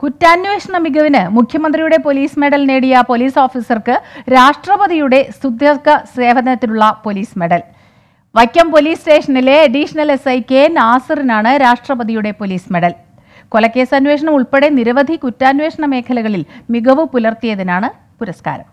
കുറ്റാന്വേഷണ മികവിന് മുഖ്യമന്ത്രിയുടെ പോലീസ് മെഡൽ നേടിയ പോലീസ് ഓഫീസർക്ക് രാഷ്ട്രപതിയുടെ സുദീർഘ സേവനത്തിനുള്ള പോലീസ് മെഡൽ വൈക്കം പോലീസ് സ്റ്റേഷനിലെ അഡീഷണൽ എസ് ഐ കെ നാസറിനാണ് രാഷ്ട്രപതിയുടെ പോലീസ് മെഡൽ കൊലക്കേസ് അന്വേഷണം ഉൾപ്പെടെ നിരവധി കുറ്റാന്വേഷണ മേഖലകളിൽ മികവ് പുലർത്തിയതിനാണ് പുരസ്കാരം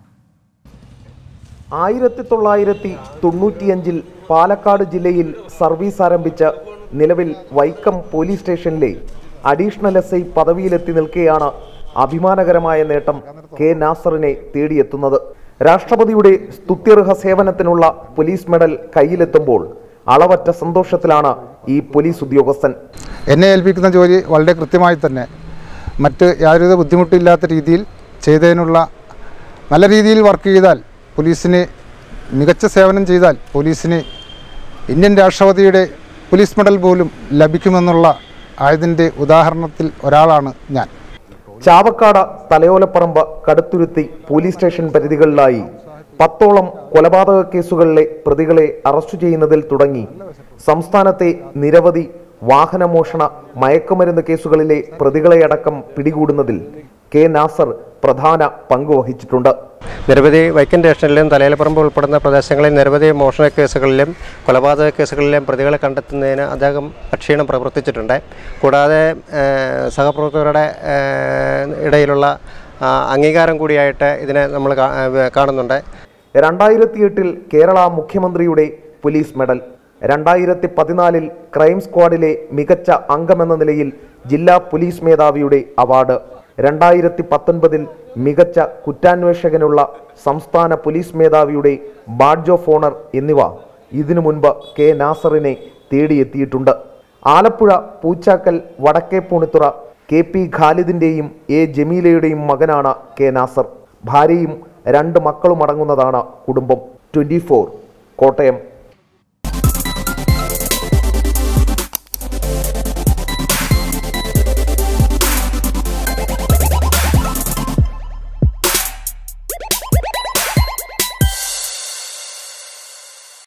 ആയിരത്തി തൊള്ളായിരത്തി തൊണ്ണൂറ്റിയഞ്ചിൽ പാലക്കാട് ജില്ലയിൽ സർവീസ് ആരംഭിച്ച നിലവിൽ വൈക്കം പോലീസ് സ്റ്റേഷനിലെ അഡീഷണൽ എസ് ഐ പദവിയിലെത്തി നിൽക്കെയാണ് അഭിമാനകരമായ നേട്ടം കെ നാസറിനെ തേടിയെത്തുന്നത് രാഷ്ട്രപതിയുടെ സ്തുത്യർഹ സേവനത്തിനുള്ള പോലീസ് മെഡൽ കയ്യിലെത്തുമ്പോൾ അളവറ്റ സന്തോഷത്തിലാണ് ഈ പോലീസ് ഉദ്യോഗസ്ഥൻ എന്നെ ഏൽപ്പിക്കുന്ന ജോലി വളരെ കൃത്യമായി തന്നെ മറ്റ് യാതൊരുവിധ ബുദ്ധിമുട്ടില്ലാത്ത രീതിയിൽ ചെയ്തതിനുള്ള നല്ല രീതിയിൽ വർക്ക് ചെയ്താൽ പോലീസിന് മികച്ച സേവനം ചെയ്താൽ പോലീസിന് ഇന്ത്യൻ രാഷ്ട്രപതിയുടെ പോലീസ് മെഡൽ പോലും ലഭിക്കുമെന്നുള്ള ആയതിൻ്റെ ഉദാഹരണത്തിൽ ഒരാളാണ് ഞാൻ ചാവക്കാട് തലയോലപ്പറമ്പ് കടുത്തുരുത്തി പോലീസ് സ്റ്റേഷൻ പരിധികളിലായി പത്തോളം കൊലപാതക കേസുകളിലെ പ്രതികളെ അറസ്റ്റ് ചെയ്യുന്നതിൽ തുടങ്ങി സംസ്ഥാനത്തെ നിരവധി വാഹനമോഷണ മയക്കുമരുന്ന് കേസുകളിലെ പ്രതികളെയടക്കം പിടികൂടുന്നതിൽ കെ നാസർ പ്രധാന പങ്ക് വഹിച്ചിട്ടുണ്ട് നിരവധി വൈക്കം സ്റ്റേഷനിലും തലയിലപ്പറമ്പ് ഉൾപ്പെടുന്ന പ്രദേശങ്ങളിൽ നിരവധി മോഷണ കേസുകളിലും കൊലപാതക കേസുകളിലും പ്രതികളെ കണ്ടെത്തുന്നതിന് അദ്ദേഹം അക്ഷീണം പ്രവർത്തിച്ചിട്ടുണ്ട് കൂടാതെ ഏഹ്, സഹപ്രവർത്തകരുടെ ഏഹ്, ഇടയിലുള്ള ആ, അംഗീകാരം കൂടിയായിട്ട് ഇതിനെ നമ്മൾ കാ- ഏഹ്, കാണുന്നുണ്ട് രണ്ടായിരത്തി എട്ടിൽ കേരള മുഖ്യമന്ത്രിയുടെ പോലീസ് മെഡൽ രണ്ടായിരത്തി പതിനാലിൽ ക്രൈം സ്ക്വാഡിലെ മികച്ച അംഗമെന്ന നിലയിൽ ജില്ലാ പോലീസ് മേധാവിയുടെ അവാർഡ് രണ്ടായിരത്തി പത്തൊൻപതിൽ മികച്ച കുറ്റാന്വേഷകനുള്ള സംസ്ഥാന പോലീസ് മേധാവിയുടെ ബാഡ്ജ് ഓഫ് ഓണർ എന്നിവ ഇതിനു മുൻപ് കെ നാസറിനെ തേടിയെത്തിയിട്ടുണ്ട് ആലപ്പുഴ പൂച്ചാക്കൽ വടക്കേ പൂണിത്തുറ കെ പി ഖാലിദിന്റെയും എ ജമീലയുടെയും മകനാണ് കെ നാസർ ഭാര്യയും രണ്ട് മക്കളും അടങ്ങുന്നതാണ് കുടുംബം ട്വന്റി കോട്ടയം